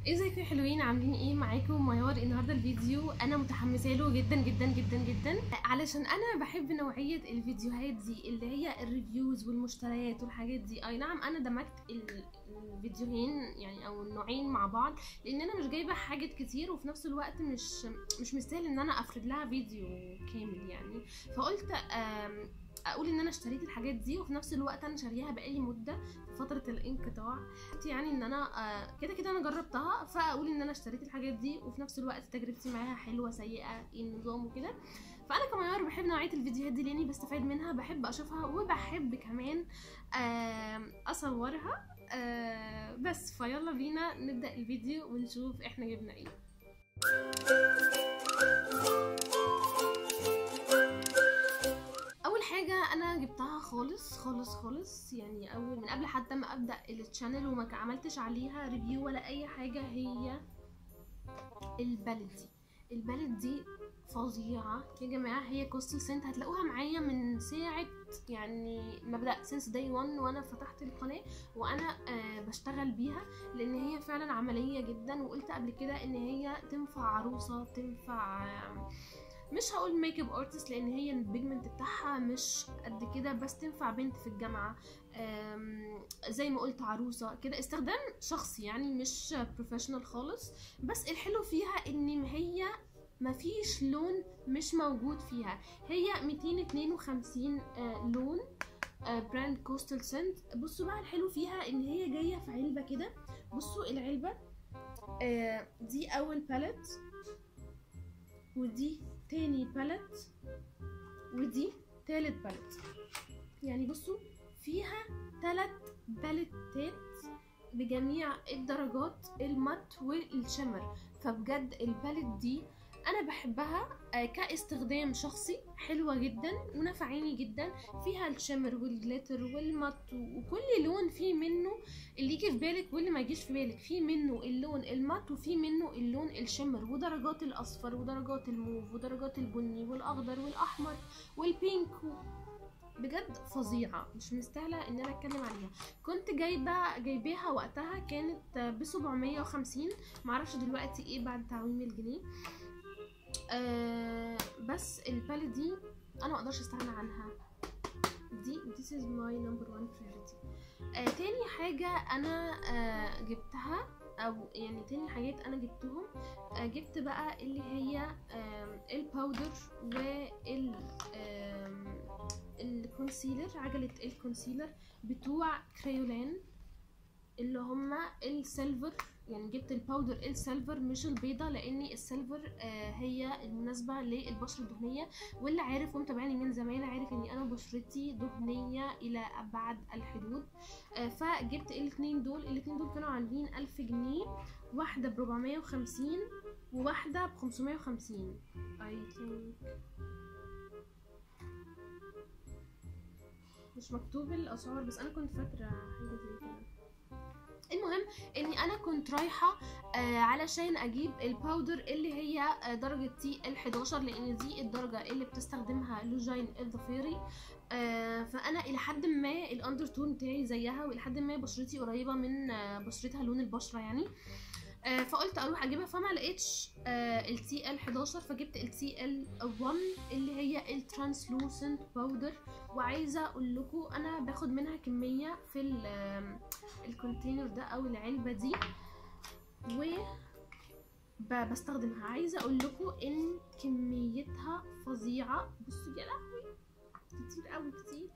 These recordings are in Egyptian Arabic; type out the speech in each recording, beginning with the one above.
ازيكم يا حلوين عاملين ايه معاكم ميار النهارده الفيديو انا متحمسه له جدا جدا جدا جدا علشان انا بحب نوعيه الفيديوهات دي اللي هي الريفيوز والمشتريات والحاجات دي اي نعم انا دمجت ال- الفيديوهين يعني او النوعين مع بعض لان انا مش جايبه حاجات كتير وفي نفس الوقت مش مش مستاهل ان انا افرد لها فيديو كامل يعني فقلت آم، اقول ان انا اشتريت الحاجات دي وفي نفس الوقت انا شاريها بقالي مده في فتره الانقطاع يعني ان انا آه، كده كده انا جربتها فاقول ان انا اشتريت الحاجات دي وفي نفس الوقت تجربتي معاها حلوه سيئه ايه النظام وكده فانا كميار بحب نوعيه الفيديوهات دي لاني بستفاد منها بحب اشوفها وبحب كمان آم، اصورها آه، بس فيلا بينا نبدا الفيديو ونشوف احنا جبنا ايه اول حاجه انا جبتها خالص خالص خالص يعني اول من قبل حتى ما ابدا التشانل وما عملتش عليها ريفيو ولا اي حاجه هي البالت دي البالت دي فظيعه يا جماعه هي كوستل سنت هتلاقوها معايا من ساعه يعني ما بدات سينس داي 1 وانا فتحت القناه وانا آه بشتغل بيها لان هي فعلا عمليه جدا وقلت قبل كده ان هي تنفع عروسه تنفع آه مش هقول ميك اب ارتست لان هي البيجمنت بتاعها مش قد كده بس تنفع بنت في الجامعه أم، زي ما قلت عروسه كده استخدام شخصي يعني مش بروفيشنال خالص بس الحلو فيها ان هي مفيش لون مش موجود فيها هي 252 آه، لون آه، براند كوستال سنت بصوا بقى الحلو فيها ان هي جايه في علبه كده بصوا العلبه آه، دي اول باليت ودي تاني باليت ودي تالت باليت يعني بصوا فيها تلات باليتات بجميع الدرجات المات والشمر فبجد الباليت دي انا بحبها آه، كاستخدام شخصي حلوة جدا ونفعاني جدا فيها الشمر والجليتر والمات وكل لون فيه منه اللي يجي في بالك واللي ما يجيش في بالك في منه اللون المات وفي منه اللون الشمر ودرجات الاصفر ودرجات الموف ودرجات البني والاخضر والاحمر والبينك و... بجد فظيعه مش مستاهله ان انا اتكلم عليها كنت جايبه جايباها وقتها كانت ب 750 معرفش دلوقتي ايه بعد تعويم الجنيه آه بس الباليت دي انا ما اقدرش استغنى عنها دي this is my number one priority آه تاني حاجة أنا آه جبتها أو يعني تاني حاجات أنا جبتهم آه جبت بقى اللي هي آم، الباودر وال آم، الكونسيلر عجلة الكونسيلر بتوع كريولان اللي هما السيلفر يعني جبت الباودر السيلفر مش البيضة لان السيلفر آه هي المناسبة للبشرة الدهنية واللي عارف ومتابعني من زمان عارف اني انا بشرتي دهنية الى ابعد الحدود آه فجبت الاتنين دول الاتنين دول كانوا عاملين الف جنيه واحدة بربعمية وخمسين وواحدة بخمسمية وخمسين I think مش مكتوب الاسعار بس انا كنت فاكرة حاجة زي كده المهم اني انا كنت رايحه آه علشان اجيب الباودر اللي هي آه درجه تي ال 11 لان دي الدرجه اللي بتستخدمها لوجين الضفيري آه فانا الى حد ما الاندر تون بتاعي زيها والى حد ما بشرتي قريبه من آه بشرتها لون البشره يعني آه فقلت اروح اجيبها فما لقيتش آه التي ال 11 فجبت التي ال 1 اللي هي الترانسلوسنت باودر وعايزه اقول لكم انا باخد منها كميه في ال- آم، الكونتينر ده او العلبه دي و ب- بستخدمها عايزه اقول لكم ان كميتها فظيعه بصوا يا لهوي كتير قوي كتير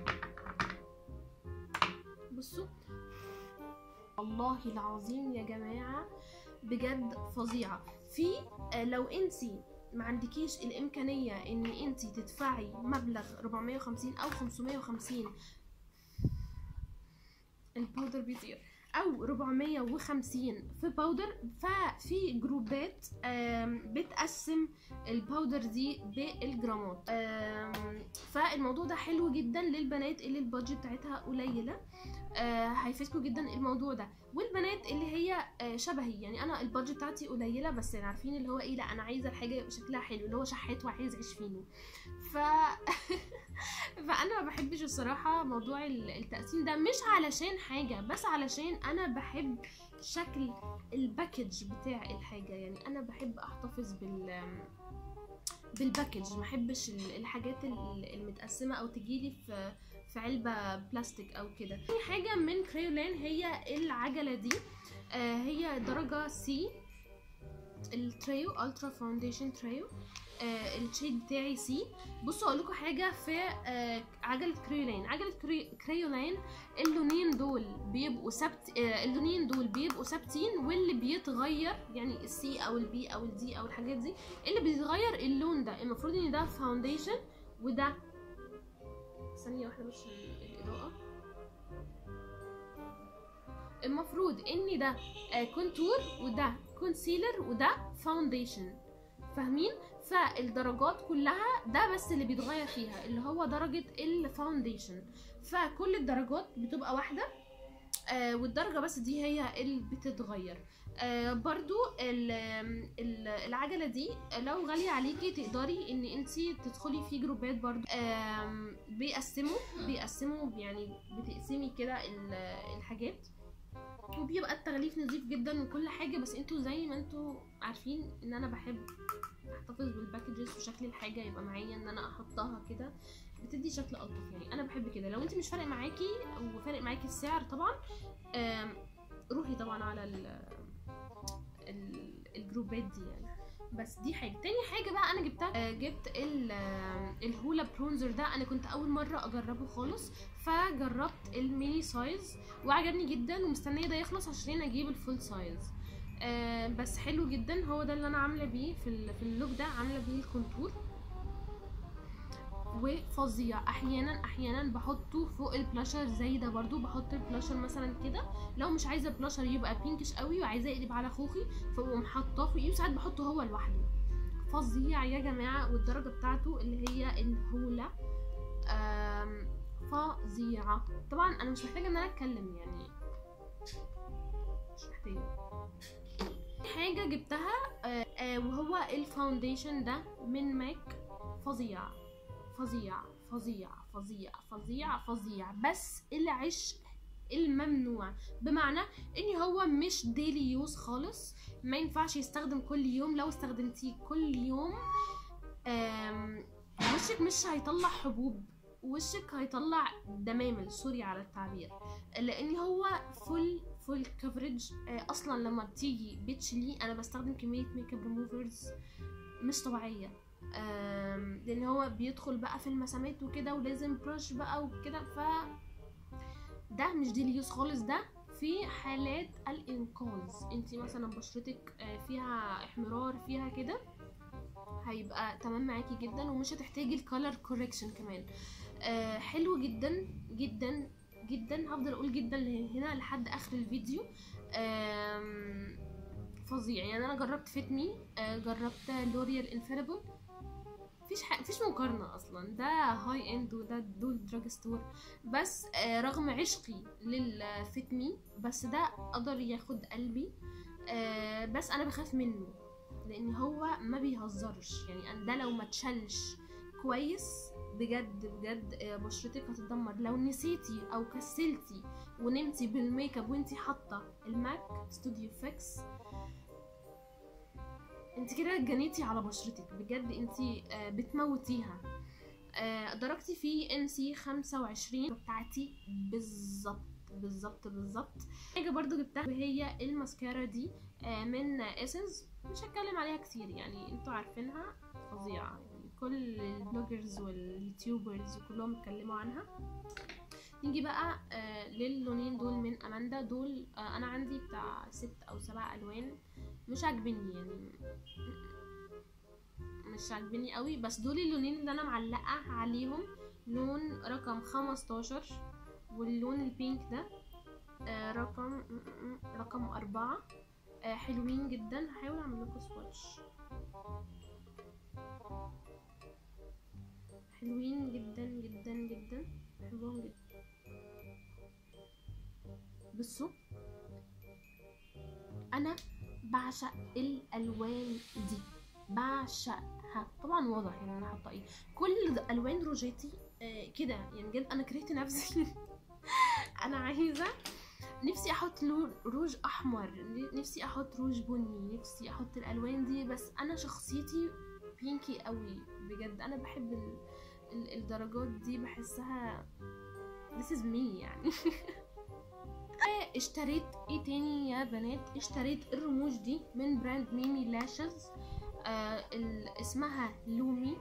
بصوا والله العظيم يا جماعه بجد فظيعه في آه، لو انتي ما عندكيش الامكانيه ان انتي تدفعي مبلغ 450 او 550 الباودر بيطير او 450 في باودر ففي جروبات آم، بتقسم الباودر دي بالجرامات آم، فالموضوع ده حلو جدا للبنات اللي البادجت بتاعتها قليله آه، هيفيدكم جدا الموضوع ده والبنات اللي هي آه، شبهي يعني انا البادجت بتاعتي قليله بس عارفين اللي هو ايه لا انا عايزه الحاجه يبقى شكلها حلو اللي هو شحات وعايز يعيش فينه ف فانا ما بحبش الصراحه موضوع ال- التقسيم ده مش علشان حاجه بس علشان انا بحب شكل الباكج بتاع الحاجه يعني انا بحب احتفظ بال بالباكج ما احبش ال- الحاجات ال- المتقسمه او تجيلي في في علبه بلاستيك او كده في حاجه من كريولان هي العجله دي آه هي درجه سي التريو الترا فاونديشن تريو آه الشيد بتاعي سي بصوا اقول لكم حاجه في آه عجله كريولان عجله كري... كريولان اللونين دول بيبقوا ثابت آه اللونين دول بيبقوا ثابتين واللي بيتغير يعني السي او البي او الدي او الحاجات دي اللي بيتغير اللون ده المفروض ان ده فاونديشن وده ثانيه واحده بس عشان الاضاءه المفروض ان ده آه كونتور وده كونسيلر وده فاونديشن فاهمين فالدرجات كلها ده بس اللي بيتغير فيها اللي هو درجة الفاونديشن فكل الدرجات بتبقى واحدة آه والدرجة بس دي هي اللي بتتغير آه برضو ال- ال- العجلة دي لو غالية عليكي تقدري ان انتي تدخلي في جروبات برضو آم، بيقسموا بيقسموا يعني بتقسمي كده ال- الحاجات وبيبقى التغليف نظيف جدا وكل حاجة بس انتوا زي ما انتوا عارفين ان انا بحب احتفظ بالباكجز وشكل الحاجة يبقى معايا ان انا احطها كده بتدي شكل الطف يعني انا بحب كده لو انت مش فارق معاكي وفارق معاكي السعر طبعا آم، روحي طبعا على ال ال- الجروبات دي يعني بس دي حاجه تاني حاجه بقى انا جبتها آه، جبت ال- آه، الهولا برونزر ده انا كنت اول مره اجربه خالص فجربت الميني سايز وعجبني جدا ومستنيه ده يخلص عشان اجيب الفول سايز آه بس حلو جدا هو ده اللي انا عامله بيه في ال- في اللوك ده عامله بيه الكونتور وفظيع احيانا احيانا بحطه فوق البلاشر زي ده برضو بحط البلاشر مثلا كده لو مش عايزه بلاشر يبقى بينكش قوي وعايزاه يقلب على خوخي فبقوم حاطاه فوقيه وساعات بحطه هو لوحده فظيع يا جماعه والدرجه بتاعته اللي هي الهولا آم، فظيعه طبعا انا مش محتاجه ان انا اتكلم يعني مش محتاجه حاجه جبتها آه، آه، وهو الفاونديشن ده من ماك فظيع فظيع فظيع فظيع فظيع فظيع بس العشق الممنوع بمعنى ان هو مش ديلي يوز خالص ما ينفعش يستخدم كل يوم لو استخدمتيه كل يوم آم، وشك مش هيطلع حبوب وشك هيطلع دمامل سوري على التعبير لان هو فول فول كفرج اصلا لما بتيجي بتشيليه انا بستخدم كميه ميك اب ريموفرز مش طبيعيه آم، لان هو بيدخل بقى في المسامات وكده ولازم برش بقى وكده ف ده مش ديلي يوز خالص ده في حالات الانقاذ انت مثلا بشرتك آه، فيها احمرار فيها كده هيبقى تمام معاكي جدا ومش هتحتاجي الكالر كوريكشن كمان آه حلو جدا جدا جدا هفضل اقول جدا هنا لحد اخر الفيديو آم، فظيع يعني انا جربت فيتمي آه جربت لوريال انفيربل مفيش حق مفيش مقارنة أصلا ده هاي اند وده دول دراج ستور بس آه رغم عشقي للفيتمي بس ده قدر ياخد قلبي آه بس أنا بخاف منه لأن هو ما بيهزرش يعني أنا ده لو ما اتشالش كويس بجد بجد آه، بشرتك هتتدمر لو نسيتي او كسلتي ونمتي بالميك اب وانتي حاطه الماك ستوديو فيكس انت كده جنيتي على بشرتك بجد انت آه، بتموتيها آه، درجتي في ان سي 25 بتاعتي بالظبط بالظبط بالظبط حاجه برضو جبتها وهي الماسكارا دي آه، من اسنس مش هتكلم عليها كتير يعني انتوا عارفينها فظيعه يعني كل البلوجرز واليوتيوبرز كلهم اتكلموا عنها نيجي بقى آه للونين دول من اماندا دول آه انا عندي بتاع ست او سبع الوان مش عاجبني يعني مش عاجبني قوي بس دول اللونين اللي انا معلقه عليهم لون رقم 15 واللون البينك ده آه رقم رقم أربعة آه حلوين جدا هحاول اعمل لكم سواتش حلوين جدا جدا جدا بحبهم جدا بصوا انا بعشق الالوان دي بعشقها طبعا واضح يعني انا حاطه ايه كل الوان روجيتي آه كده يعني بجد انا كرهت نفسي انا عايزه نفسي احط لون روج احمر نفسي احط روج بني نفسي احط الالوان دي بس انا شخصيتي بينكي قوي بجد انا بحب ال... ال... الدرجات دي بحسها this is me يعني اشتريت ايه تاني يا بنات اشتريت الرموش دي من براند ميمي لاشز آه ال... اسمها لومي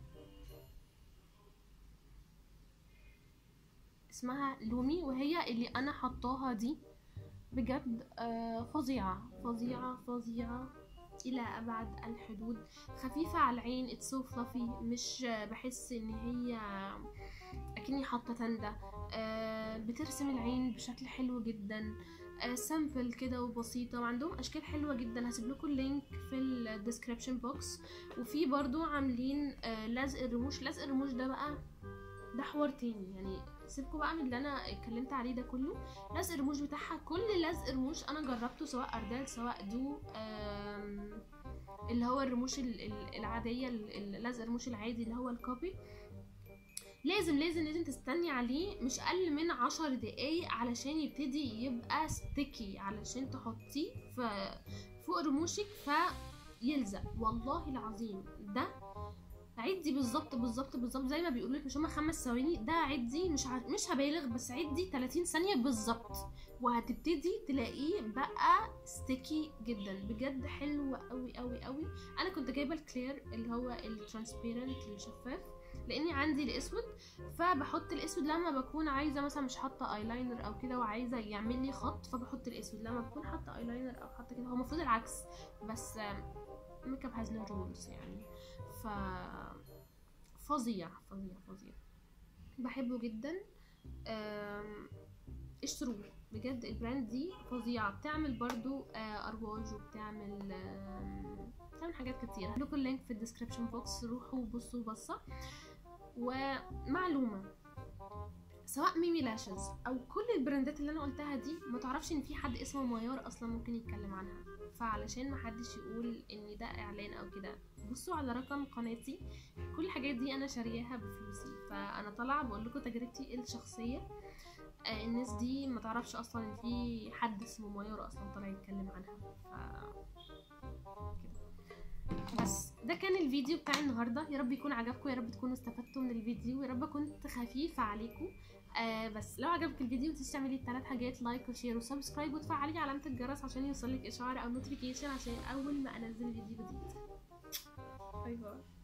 اسمها لومي وهي اللي انا حطاها دي بجد آه فظيعة فظيعة فظيعة الى ابعد الحدود خفيفة على العين اتس سو فلافي مش بحس ان هي اكني حاطة تندة آه بترسم العين بشكل حلو جدا آه سامبل كده وبسيطة وعندهم اشكال حلوة جدا هسيب لكم اللينك في الديسكريبشن بوكس وفي برضو عاملين آه لزق الرموش لزق الرموش ده بقى ده حوار تاني يعني سيبكوا بقى من اللي انا اتكلمت عليه ده كله لزق الرموش بتاعها كل لزق رموش انا جربته سواء اردال سواء دو اللي هو الرموش العادية لزق الرموش العادي اللي هو الكوبي لازم لازم لازم تستني عليه مش اقل من عشر دقايق علشان يبتدي يبقى ستيكي علشان تحطيه في فوق رموشك فيلزق والله العظيم ده عدي بالظبط بالظبط بالظبط زي ما بيقولوا لك مش هما خمس ثواني ده عدي مش ع... مش هبالغ بس عدي 30 ثانيه بالظبط وهتبتدي تلاقيه بقى ستيكي جدا بجد حلو قوي قوي قوي انا كنت جايبه الكلير اللي هو الترانسبيرنت الشفاف لاني عندي الاسود فبحط الاسود لما بكون عايزه مثلا مش حاطه ايلاينر او كده وعايزه يعمل لي خط فبحط الاسود لما بكون حاطه ايلاينر او حاطه كده هو المفروض العكس بس ميك اب هاز نو رولز يعني ف فظيع فظيع فظيع بحبه جدا اشتروه بجد البراند دي فظيعة بتعمل برضو أرواج وبتعمل بتعمل حاجات كتير لكم اللينك في الديسكريبشن بوكس روحوا بصوا بصة ومعلومة سواء ميمي لاشز او كل البراندات اللي انا قلتها دي ما تعرفش ان في حد اسمه ميار اصلا ممكن يتكلم عنها فعلشان ما حدش يقول ان ده اعلان او كده بصوا على رقم قناتي كل الحاجات دي انا شارياها بفلوسي فانا طالعه بقول لكم تجربتي الشخصيه آه الناس دي ما تعرفش اصلا ان في حد اسمه ميار اصلا طالع يتكلم عنها ف كده بس ده كان الفيديو بتاع النهارده يا رب يكون عجبكم يا رب تكونوا استفدتوا من الفيديو يا رب كنت خفيفه عليكم آه بس لو عجبك الفيديو متنسيش تعملي الثلاث حاجات لايك وشير وسبسكرايب وتفعلي علامه الجرس عشان يوصلك اشعار او نوتيفيكيشن عشان اول ما انزل فيديو جديد باي باي